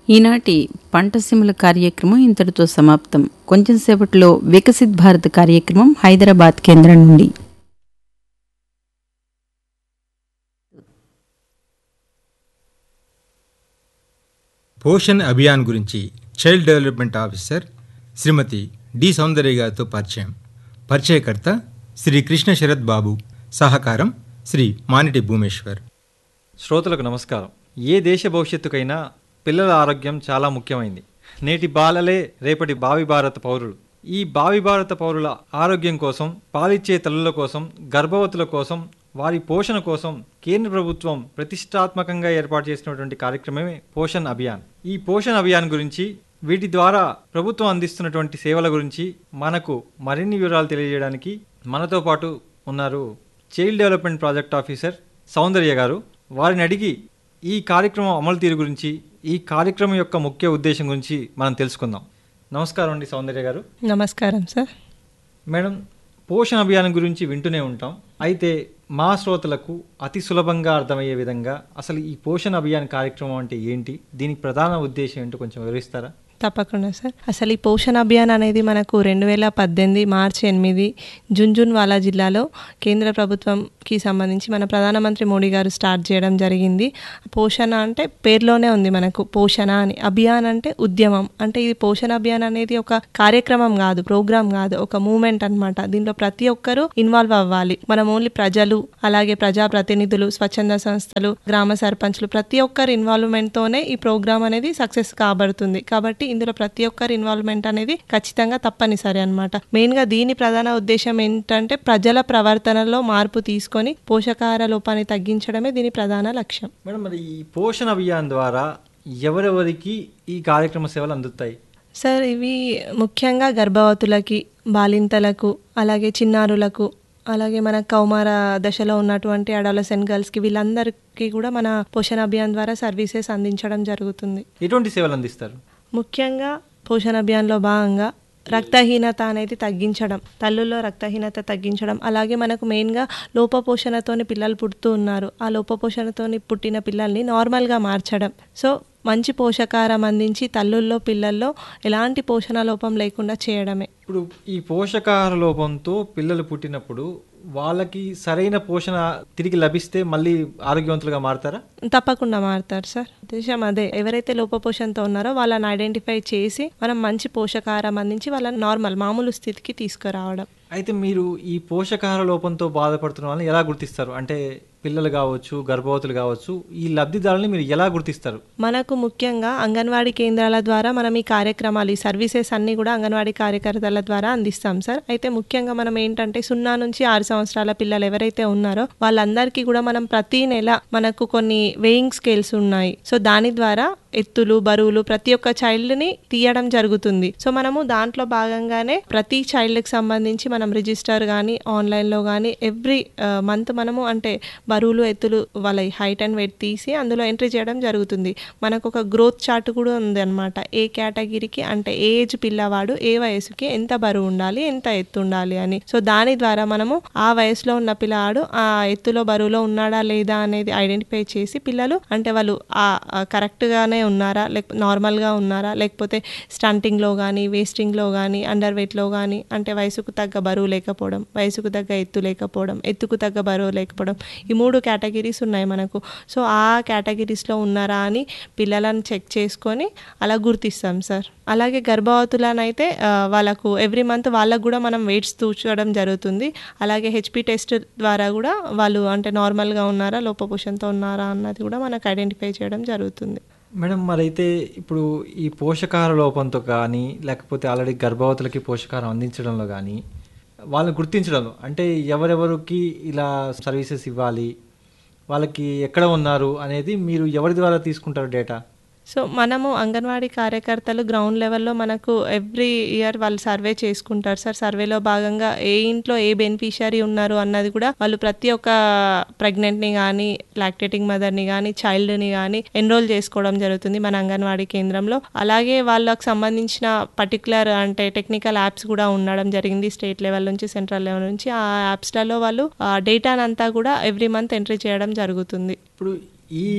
ఈనాటి పంటసీమల కార్యక్రమం ఇంతటితో సమాప్తం కొంచెం సేపట్లో వికసిత్ భారత్ కార్యక్రమం హైదరాబాద్ కేంద్రం నుండి పోషణ్ అభియాన్ గురించి child development officer Shrimati D Soundarya గారితో పరిచయం పరిచయకర్త శ్రీ కృష్ణ శరత్ బాబు సహకారం శ్రీ మానిటి భూమేశ్వర్ శ్రోతలకు నమస్కారం ఏ దేశ భవిష్యత్తుకైనా పిల్లల ఆరోగ్యం చాలా ముఖ్యమైంది నేటి బాలలే రేపటి భావి భారత పౌరులు ఈ భావి భారత పౌరుల ఆరోగ్యం కోసం పాలిచ్చే తల్లుల కోసం గర్భవతుల కోసం వారి పోషణ కోసం కేంద్ర ప్రభుత్వం ప్రతిష్టాత్మకంగా ఏర్పాటు చేసినటువంటి కార్యక్రమమే పోషణ్ అభియాన్ ఈ పోషణ్ అభియాన్ గురించి వీటి ద్వారా ప్రభుత్వం అందిస్తున్నటువంటి సేవల గురించి మనకు మరిన్ని వివరాలు తెలియజేయడానికి మనతో పాటు ఉన్నారు child development project officer Soundarya గారు వారిని అడిగి ఈ కార్యక్రమం అమలు తీరు గురించి ఈ కార్యక్రమం యొక్క ముఖ్య ఉద్దేశం గురించి మనం తెలుసుకుందాం నమస్కారం అండి సౌందర్య గారు నమస్కారం సార్ మేడం పోషణ అభియాన్ గురించి వింటూనే ఉంటాం అయితే మా శ్రోతలకు అతి సులభంగా అర్థమయ్యే విధంగా అసలు ఈ పోషణ అభియాన్ కార్యక్రమం అంటే ఏంటి దీనికి ప్రధాన ఉద్దేశం ఏంటో కొంచెం వివరిస్తారా తప్పకుండా సార్ అసలు ఈ పోషణ అభియాన్ అనేది మనకు రెండు వేల పద్దెనిమిది మార్చి ఎనిమిది జున్జున్వాలా జిల్లాలో కేంద్ర ప్రభుత్వంకి సంబంధించి మన ప్రధానమంత్రి మోడీ గారు స్టార్ట్ చేయడం జరిగింది పోషణ అంటే పేర్లోనే ఉంది మనకు పోషణ అని అభియాన్ అంటే ఉద్యమం అంటే ఇది పోషణ అభియాన్ అనేది ఒక కార్యక్రమం కాదు ప్రోగ్రామ్ కాదు ఒక మూమెంట్ అన్నమాట దీంట్లో ప్రతి ఒక్కరూ ఇన్వాల్వ్ అవ్వాలి మనం ఓన్లీ ప్రజలు అలాగే ప్రజా ప్రతినిధులు స్వచ్ఛంద సంస్థలు గ్రామ సర్పంచ్లు ప్రతి ఒక్కరి ఇన్వాల్వ్మెంట్ తోనే ఈ ప్రోగ్రామ్ అనేది సక్సెస్ కాబడుతుంది కాబట్టి ఇందులో ప్రతి ఒక్కరి ఇన్వాల్వ్మెంట్ అనేది ఖచ్చితంగా తప్పనిసరి అనమాట మెయిన్ గా దీని ప్రధాన ఉద్దేశం ఏంటంటే ప్రజల ప్రవర్తనలో మార్పు తీసుకొని పోషకాహార లోపాన్ని తగ్గించడమే దీని ప్రధాన లక్ష్యం మేడం మరి ఈ పోషణ అభియాన్ ద్వారా ఎవరెవరికి ఈ కార్యక్రమ సేవలు అందుతాయి సార్ ఇవి ముఖ్యంగా గర్భవతులకి బాలింతలకు అలాగే చిన్నారులకు అలాగే మన కౌమార దశలో ఉన్నటువంటి అడాలసెంట్ గర్ల్స్కి వీళ్ళందరికీ కూడా మన పోషణ అభియాన్ ద్వారా సర్వీసెస్ అందించడం జరుగుతుంది ఎటువంటి సేవలు అందిస్తారు ముఖ్యంగా పోషణ అభియాన్లో భాగంగా రక్తహీనత అనేది తగ్గించడం తల్లుల్లో రక్తహీనత తగ్గించడం అలాగే మనకు మెయిన్గా లోపపోషణతోని పిల్లలు పుడుతూ ఉన్నారు ఆ లోపపోషణతోని పుట్టిన పిల్లల్ని నార్మల్గా మార్చడం సో మంచి పోషకాహారం అందించి తల్లుల్లో పిల్లల్లో ఎలాంటి పోషణ లోపం లేకుండా చేయడమే ఇప్పుడు ఈ పోషకాహార లోపంతో పిల్లలు పుట్టినప్పుడు వాళ్ళకి సరైన పోషణ తిరిగి లభిస్తే మళ్ళీ ఆరోగ్యవంతులుగా మారతారా తప్పకుండా మారుతారు సార్ ఉద్దేశం అదే ఎవరైతే లోపపోషణతో ఉన్నారో వాళ్ళని ఐడెంటిఫై చేసి మనం మంచి పోషకాహారం అందించి వాళ్ళని నార్మల్ మామూలు స్థితికి తీసుకురావడం అయితే మీరు ఈ పోషకాహార లోపంతో బాధపడుతున్న వాళ్ళని ఎలా గుర్తిస్తారు అంటే పిల్లలు కావచ్చు గర్భవతులు కావచ్చు ఈ లబ్ధిదారులని మీరు ఎలా గుర్తిస్తారు మనకు ముఖ్యంగా అంగన్వాడీ కేంద్రాల ద్వారా మనం ఈ కార్యక్రమాలు ఈ సర్వీసెస్ అన్ని కూడా అంగన్వాడీ కార్యకర్తల ద్వారా అందిస్తాం సార్ అయితే ముఖ్యంగా మనం ఏంటంటే సున్నా నుంచి ఆరు సంవత్సరాల పిల్లలు ఎవరైతే ఉన్నారో వాళ్ళందరికీ కూడా మనం ప్రతి నెల మనకు కొన్ని వెయింగ్ స్కేల్స్ ఉన్నాయి సో దాని ద్వారా ఎత్తులు బరువులు ప్రతి ఒక్క చైల్డ్ని తీయడం జరుగుతుంది సో మనము దాంట్లో భాగంగానే ప్రతి చైల్డ్కి సంబంధించి మనం రిజిస్టర్ కానీ ఆన్లైన్లో కానీ ఎవ్రీ మంత్ మనము అంటే బరువులు ఎత్తులు వాళ్ళ హైట్ అండ్ వెయిట్ తీసి అందులో ఎంట్రీ చేయడం జరుగుతుంది మనకు ఒక గ్రోత్ చార్ట్ కూడా ఉంది అనమాట ఏ కేటగిరీకి అంటే ఏ ఏజ్ పిల్లవాడు ఏ వయసుకి ఎంత బరువు ఉండాలి ఎంత ఎత్తు ఉండాలి అని సో దాని ద్వారా మనము ఆ వయసులో ఉన్న పిల్లవాడు ఆ ఎత్తులో బరువులో ఉన్నాడా లేదా అనేది ఐడెంటిఫై చేసి పిల్లలు అంటే వాళ్ళు ఆ కరెక్ట్గానే ఉన్నారా లేక నార్మల్గా ఉన్నారా లేకపోతే స్టంటింగ్లో కానీ వేస్టింగ్లో కానీ అండర్ వెయిట్లో కానీ అంటే వయసుకు తగ్గ బరువు లేకపోవడం వయసుకు తగ్గ ఎత్తు లేకపోవడం ఎత్తుకు తగ్గ బరువు లేకపోవడం ఈ మూడు కేటగిరీస్ ఉన్నాయి మనకు సో ఆ కేటగిరీస్లో ఉన్నారా అని పిల్లలను చెక్ చేసుకొని అలా గుర్తిస్తాం సార్ అలాగే గర్భవతులనైతే ఆ, వాళ్ళకు ఎవ్రీ మంత్ వాళ్ళకు కూడా మనం వెయిట్స్ తూచడం జరుగుతుంది అలాగే హెచ్పి టెస్ట్ ద్వారా కూడా వాళ్ళు అంటే నార్మల్గా ఉన్నారా లోపపోషణతో ఉన్నారా అన్నది కూడా మనకు ఐడెంటిఫై చేయడం జరుగుతుంది మేడం మరైతే ఇప్పుడు ఈ పోషకాహార లోపంతో కానీ లేకపోతే ఆల్రెడీ గర్భవతులకి పోషకాహారం అందించడంలో కానీ వాళ్ళని గుర్తించడంలో అంటే ఎవరెవరికి ఇలా సర్వీసెస్ ఇవ్వాలి వాళ్ళకి ఎక్కడ ఉన్నారు అనేది మీరు ఎవరి ద్వారా తీసుకుంటారు డేటా సో మనము అంగన్వాడీ కార్యకర్తలు గ్రౌండ్ లెవెల్లో మనకు ఎవ్రీ ఇయర్ వాళ్ళు సర్వే చేసుకుంటారు సార్ సర్వేలో భాగంగా ఏ ఇంట్లో ఏ బెనిఫిషియరీ ఉన్నారు అన్నది కూడా వాళ్ళు ప్రతి ఒక్క ప్రెగ్నెంట్ని కానీ లాక్టేటింగ్ మదర్ని కానీ చైల్డ్ని కానీ ఎన్రోల్ చేసుకోవడం జరుగుతుంది మన అంగన్వాడీ కేంద్రంలో అలాగే వాళ్ళకు సంబంధించిన పర్టికులర్ అంటే టెక్నికల్ యాప్స్ కూడా ఉండడం జరిగింది స్టేట్ లెవెల్ నుంచి సెంట్రల్ లెవెల్ నుంచి ఆ యాప్స్లలో వాళ్ళు డేటానంతా కూడా ఎవ్రీ మంత్ ఎంట్రీ చేయడం జరుగుతుంది ఇప్పుడు ఈ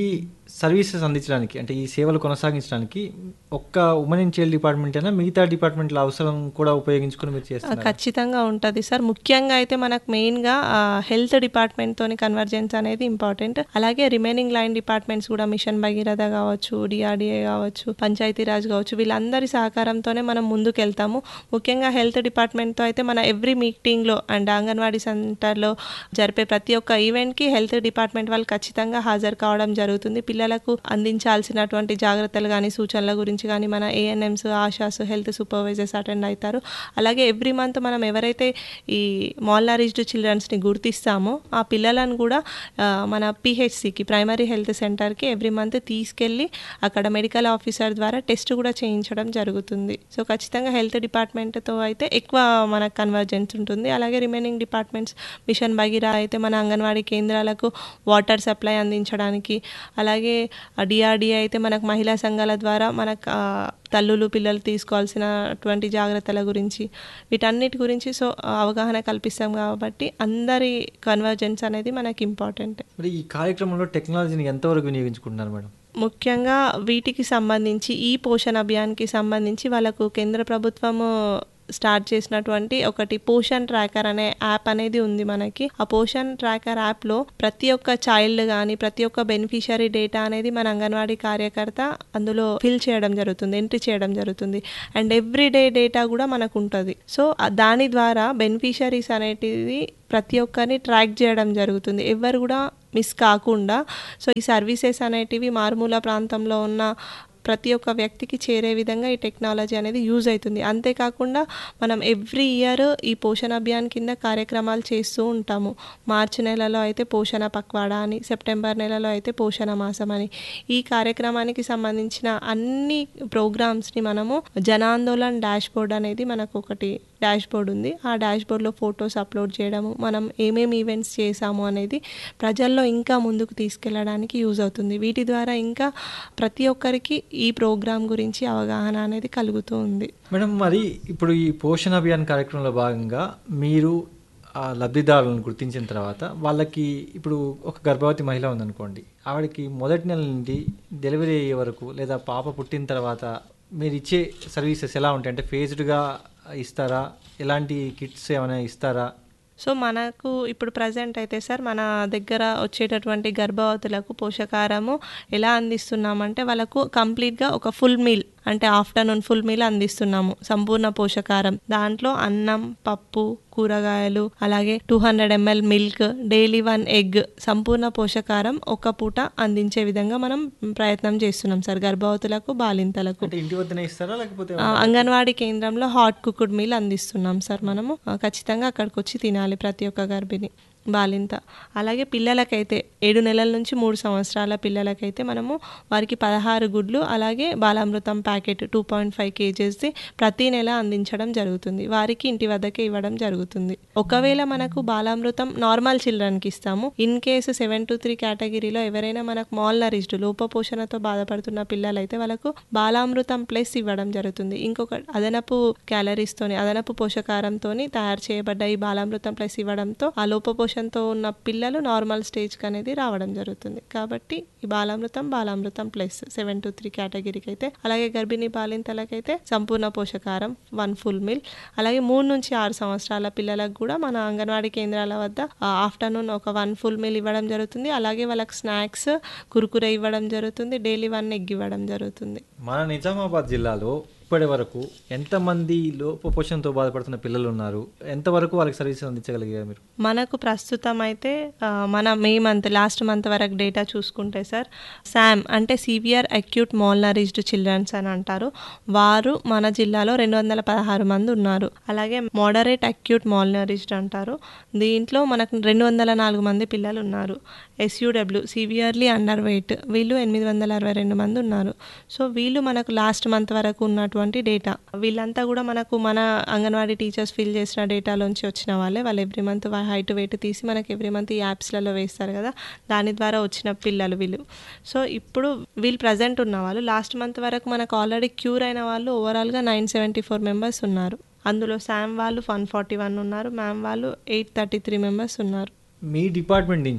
సర్వీసెస్ అందించడానికి అంటే ఈ సేవలు కొనసాగించడానికి ఒక్క ఉమెన్ అండ్ చైల్డ్ డిపార్ట్మెంట్ అయినా మిగతా డిపార్ట్మెంట్ల అవసరం కూడా ఉపయోగించుకుని మీరు ఆ, చేస్తున్నారు ఖచ్చితంగా ఉంటుంది సార్ ముఖ్యంగా అయితే మనకు మెయిన్గా హెల్త్ డిపార్ట్మెంట్తోని కన్వర్జెన్స్ అనేది ఇంపార్టెంట్ అలాగే రిమైనింగ్ లైన్ డిపార్ట్మెంట్స్ కూడా మిషన్ భగీరథ కావచ్చు డిఆర్డిఏ కావచ్చు పంచాయతీరాజ్ కావచ్చు వీళ్ళందరి సహకారంతోనే మనం ముందుకు వెళ్తాము ముఖ్యంగా హెల్త్ డిపార్ట్మెంట్తో అయితే మన ఎవ్రీ మీటింగ్లో అండ్ అంగన్వాడీ సెంటర్లో జరిపే ప్రతి ఒక్క ఈవెంట్కి హెల్త్ డిపార్ట్మెంట్ వాళ్ళు ఖచ్చితంగా హాజరు కావడం జరుగుతుంది పిల్లలకు అందించాల్సినటువంటి జాగ్రత్తలు కానీ సూచనల గురించి కానీ మన ANMs ASHAs health supervisors attend అవుతారు అలాగే ఎవ్రీ మంత్ మనం ఎవరైతే ఈ మాల్నారిజ్డ్ చిల్డ్రన్స్ని గుర్తిస్తామో ఆ పిల్లలను కూడా ఆ, మన పిహెచ్సికి ప్రైమరీ హెల్త్ సెంటర్కి ఎవ్రీ మంత్ తీసుకెళ్ళి అక్కడ మెడికల్ ఆఫీసర్ ద్వారా టెస్ట్ కూడా చేయించడం జరుగుతుంది సో ఖచ్చితంగా హెల్త్ డిపార్ట్మెంట్తో అయితే ఎక్కువ మనకు కన్వర్జెన్స్ ఉంటుంది అలాగే రిమైనింగ్ డిపార్ట్మెంట్స్ మిషన్ భగీరా అయితే మన అంగన్వాడీ కేంద్రాలకు వాటర్ సప్లై అందించడానికి అలాగే డిఆర్డిఏ అయితే మనకు మహిళా సంఘాల ద్వారా మనకు ఆ, తల్లులు పిల్లలు తీసుకోవాల్సినటువంటి జాగ్రత్తల గురించి వీటన్నిటి గురించి సో అవగాహన కల్పిస్తాం కాబట్టి అందరి కన్వర్జెన్స్ అనేది మనకి ఇంపార్టెంట్ మరి ఈ కార్యక్రమంలో టెక్నాలజీని ఎంతవరకు వినియోగించుకుంటున్నారు మేడం ముఖ్యంగా వీటికి సంబంధించి ఈ పోషణ అభియాన్కి సంబంధించి వాళ్ళకు కేంద్ర ప్రభుత్వము స్టార్ట్ చేసినటువంటి ఒకటి పోషన్ ట్రాకర్ అనే యాప్ అనేది ఉంది మనకి ఆ పోషన్ ట్రాకర్ యాప్లో ప్రతి ఒక్క చైల్డ్ కానీ ప్రతి ఒక్క బెనిఫిషియరీ డేటా అనేది మన అంగన్వాడీ కార్యకర్త అందులో ఫిల్ చేయడం జరుగుతుంది ఎంట్రీ చేయడం జరుగుతుంది అండ్ ఎవ్రీ డే డేటా కూడా మనకు ఉంటుంది సో ఆ దాని ద్వారా బెనిఫిషరీస్ అనేటివి ప్రతి ఒక్కరిని ట్రాక్ చేయడం జరుగుతుంది ఎవరు కూడా మిస్ కాకుండా సో ఈ సర్వీసెస్ అనేటివి మారుమూల ప్రాంతంలో ఉన్న ప్రతి ఒక్క వ్యక్తికి చేరే విధంగా ఈ టెక్నాలజీ అనేది యూజ్ అవుతుంది అంతేకాకుండా మనం ఎవ్రీ ఇయర్ ఈ పోషణ అభియాన్ కింద కార్యక్రమాలు చేస్తూ ఉంటాము మార్చి నెలలో అయితే పోషణ పక్వాడా అని సెప్టెంబర్ నెలలో అయితే పోషణ మాసం అని ఈ కార్యక్రమానికి సంబంధించిన అన్ని ప్రోగ్రామ్స్ని మనము జనాందోళన్ డాష్ బోర్డ్ అనేది మనకు ఒకటి డాష్ బోర్డ్ ఉంది ఆ డాష్ బోర్డ్లో ఫొటోస్ అప్లోడ్ చేయడము మనం ఏమేమి ఈవెంట్స్ చేసాము అనేది ప్రజల్లో ఇంకా ముందుకు తీసుకెళ్ళడానికి యూజ్ అవుతుంది వీటి ద్వారా ఇంకా ప్రతి ఒక్కరికి ఈ ప్రోగ్రామ్ గురించి అవగాహన అనేది కలుగుతూ ఉంది మేడం మరి ఇప్పుడు ఈ పోషణ అభియాన్ కార్యక్రమంలో భాగంగా మీరు ఆ లబ్ధిదారులను గుర్తించిన తర్వాత వాళ్ళకి ఇప్పుడు ఒక గర్భవతి మహిళ ఉందనుకోండి ఆవిడకి మొదటి నెల నుండి డెలివరీ అయ్యే వరకు లేదా పాప పుట్టిన తర్వాత మీరు ఇచ్చే సర్వీసెస్ ఎలా ఉంటాయి అంటే ఫేజ్డ్గా ఇస్తారా ఎలాంటి కిట్స్ ఏమైనా ఇస్తారా సో మనకు ఇప్పుడు ప్రజెంట్ అయితే సార్ మన దగ్గర వచ్చేటటువంటి గర్భవతులకు పోషకారము ఎలా అందిస్తున్నామంటే వాళ్ళకు కంప్లీట్గా ఒక ఫుల్ మీల్ అంటే ఆఫ్టర్నూన్ ఫుల్ మీల్ అందిస్తున్నాము సంపూర్ణ పోషకారం దాంట్లో అన్నం పప్పు కూరగాయలు అలాగే two hundred ML milk daily one egg సంపూర్ణ పోషకారం ఒక పూట అందించే విధంగా మనం ప్రయత్నం చేస్తున్నాం సార్ గర్భవతులకు బాలింతలకు అంటే ఇంటి వద్దనే ఇస్తారా లేకపోతే ఆ, అంగన్వాడీ కేంద్రంలో హాట్ కుక్డ్ మీల్ అందిస్తున్నాం సార్ మనము ఆ, ఖచ్చితంగా అక్కడికి వచ్చి తినాలి ప్రతి ఒక్క గర్భిణి బాలింత అలాగే పిల్లలకైతే ఏడు నెలల నుంచి మూడు సంవత్సరాల పిల్లలకైతే మనము వారికి పదహారు గుడ్లు అలాగే Balamrutham packet two point five కేజెస్ది ప్రతి నెల అందించడం జరుగుతుంది వారికి ఇంటి వద్దకే ఇవ్వడం జరుగుతుంది ఒకవేళ మనకు బాలామృతం నార్మల్ చిల్డ్రన్కి ఇస్తాము in case seven to three కేటగిరీలో ఎవరైనా మనకు మాల్ నరిష్డ్ లోపపోషణతో బాధపడుతున్న పిల్లలైతే వాళ్ళకు బాలామృతం ప్లస్ ఇవ్వడం జరుగుతుంది ఇంకొక అదనపు క్యాలరీస్తోని అదనపు పోషకారంతోని తయారు చేయబడ్డ ఈ బాలామృతం ప్లస్ ఇవ్వడంతో ఆ లోపపోషణతో ఉన్న పిల్లలు నార్మల్ స్టేజ్కి అనేది రావడం జరుగుతుంది కాబట్టి ఈ Balamrutham Balamrutham plus seven to three కేటగిరీకి అయితే అలాగే గర్భిణీ బాలింతలకైతే సంపూర్ణ పోషకారం వన్ ఫుల్ మీల్ అలాగే మూడు నుంచి ఆరు సంవత్సరాల పిల్లలకు కూడా మన అంగన్వాడీ కేంద్రాల వద్ద ఆఫ్టర్నూన్ ఒక వన్ ఫుల్ మీల్ ఇవ్వడం జరుగుతుంది అలాగే వాళ్ళకి స్నాక్స్ కురుకురే ఇవ్వడం జరుగుతుంది డైలీ వన్ ఎగ్ ఇవ్వడం జరుగుతుంది మన నిజామాబాద్ జిల్లాలో ఇప్పటి వరకు ఎంతమంది లోపపోషణతో బాధపడుతున్న పిల్లలు ఉన్నారు ఎంతవరకు వాళ్ళకి సర్వీస్ అందించగలిగారు మీరు మనకు ప్రస్తుతం అయితే ఆ, మన మే మంత్ లాస్ట్ మంత్ వరకు డేటా చూసుకుంటే సార్ శామ్ అంటే సివియర్ అక్యూట్ మోల్నరిజ్డ్ చిల్డ్రన్స్ అని అంటారు వారు మన జిల్లాలో రెండు వందల పదహారు మంది ఉన్నారు అలాగే మోడరేట్ అక్యూట్ మోల్నరిజ్డ్ అంటారు దీంట్లో మనకు రెండు వందల నాలుగు మంది పిల్లలు ఉన్నారు ఎస్యూడబ్ల్యూ సివియర్లీ అండర్ వెయిట్ వీళ్ళు ఎనిమిది వందల అరవై రెండు మంది ఉన్నారు సో వీళ్ళు మనకు లాస్ట్ మంత్ వరకు ఉన్నటువంటి డేటా వీళ్ళంతా కూడా మనకు మన అంగన్వాడీ టీచర్స్ ఫిల్ చేసిన డేటాలోంచి వచ్చిన వాళ్ళే వాళ్ళు ఎవ్రీ మంత్ హైట్ వెయిట్ తీసి మనకి ఎవ్రీ మంత్ ఈ యాప్స్లలో వేస్తారు కదా దాని ద్వారా వచ్చిన పిల్లలు వీళ్ళు సో ఇప్పుడు వీళ్ళు ప్రజెంట్ ఉన్న వాళ్ళు లాస్ట్ మంత్ వరకు మనకు ఆల్రెడీ క్యూర్ అయిన వాళ్ళు ఓవరాల్గా నైన్ సెవెంటీ ఫోర్ మెంబర్స్ ఉన్నారు అందులో శామ్ వాళ్ళు వన్ ఫార్టీ వన్ ఉన్నారు మ్యామ్ వాళ్ళు ఎయిట్ థర్టీ త్రీ మెంబర్స్ ఉన్నారు మీ డిపార్ట్మెంట్ నుంచి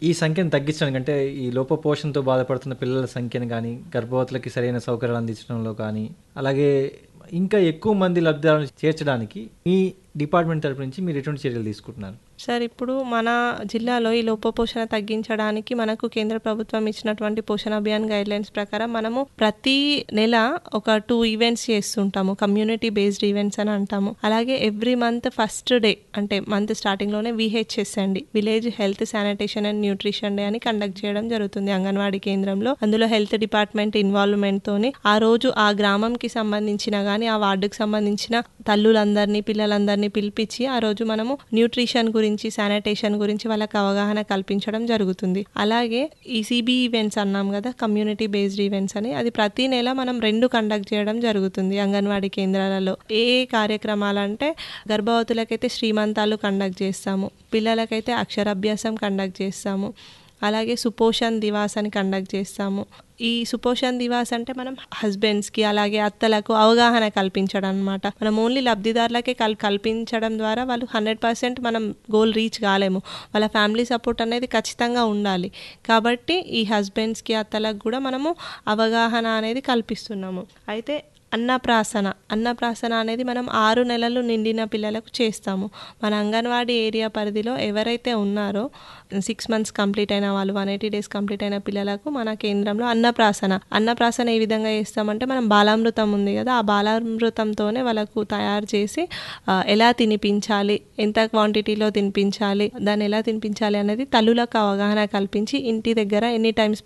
ఈ సంఖ్యను తగ్గించడానికి అంటే ఈ లోపపోషణతో బాధపడుతున్న పిల్లల సంఖ్యను కానీ గర్భవతులకి సరైన సౌకర్యాలు అందించడంలో కానీ అలాగే ఇంకా ఎక్కువ మంది లబ్ధిదారులను చేర్చడానికి మీ డిపార్ట్మెంట్ తరపు నుంచి మీరు ఎటువంటి చర్యలు తీసుకుంటున్నారు సార్ ఇప్పుడు మన జిల్లాలో ఈ లోపపోషణ తగ్గించడానికి మనకు కేంద్ర ప్రభుత్వం ఇచ్చినటువంటి పోషణ అభియాన్ గైడ్ లైన్స్ ప్రకారం మనము ప్రతి నెల ఒక టూ ఈవెంట్స్ చేస్తుంటాము కమ్యూనిటీ బేస్డ్ ఈవెంట్స్ అని అంటాము అలాగే ఎవ్రీ మంత్ ఫస్ట్ డే అంటే మంత్ స్టార్టింగ్లోనే విహెచ్ఎస్ అండి village health sanitation and nutrition day అని కండక్ట్ చేయడం జరుగుతుంది అంగన్వాడీ కేంద్రంలో అందులో హెల్త్ డిపార్ట్మెంట్ ఇన్వాల్వ్మెంట్ తోని ఆ రోజు ఆ గ్రామంకి సంబంధించిన కానీ ఆ వార్డుకి సంబంధించిన తల్లులందరినీ పిల్లలందరినీ పిలిపించి ఆ రోజు మనము న్యూట్రిషన్ గురించి శానిటేషన్ గురించి వాళ్ళకి అవగాహన కల్పించడం జరుగుతుంది అలాగే ఈ సిబి ఈవెంట్స్ అన్నాం కదా కమ్యూనిటీ బేస్డ్ ఈవెంట్స్ అని అది ప్రతి నెల మనం రెండు కండక్ట్ చేయడం జరుగుతుంది అంగన్వాడీ కేంద్రాలలో ఏ ఏ కార్యక్రమాలు అంటే గర్భవతులకైతే శ్రీమంతాలు కండక్ట్ చేస్తాము పిల్లలకైతే అక్షరాభ్యాసం కండక్ట్ చేస్తాము అలాగే సుపోషణ్ దివాస్ అని కండక్ట్ చేస్తాము ఈ సుపోషణ్ దివాస్ అంటే మనం హస్బెండ్స్కి అలాగే అత్తలకు అవగాహన కల్పించడం అనమాట మనం ఓన్లీ లబ్ధిదారులకే కల్ కల్పించడం ద్వారా వాళ్ళు హండ్రెడ్ పర్సెంట్ మనం గోల్ రీచ్ కాలేము వాళ్ళ ఫ్యామిలీ సపోర్ట్ అనేది ఖచ్చితంగా ఉండాలి కాబట్టి ఈ హస్బెండ్స్కి అత్తలకు కూడా మనము అవగాహన అనేది కల్పిస్తున్నాము అయితే అన్నప్రాసన అన్నప్రాసన అనేది మనం ఆరు నెలలు నిండిన పిల్లలకు చేస్తాము మన అంగన్వాడీ ఏరియా పరిధిలో ఎవరైతే ఉన్నారో సిక్స్ మంత్స్ కంప్లీట్ అయిన వాళ్ళు వన్ ఎయిటీ డేస్ కంప్లీట్ అయిన పిల్లలకు మన కేంద్రంలో అన్నప్రాసన అన్నప్రాసన ఏ విధంగా చేస్తామంటే మనం బాలామృతం ఉంది కదా ఆ బాలామృతంతోనే వాళ్ళకు తయారు చేసి ఆ, ఎలా తినిపించాలి ఎంత క్వాంటిటీలో తినిపించాలి దాన్ని ఎలా తినిపించాలి అనేది తల్లులకు అవగాహన కల్పించి ఇంటి దగ్గర ఎన్ని టైమ్స్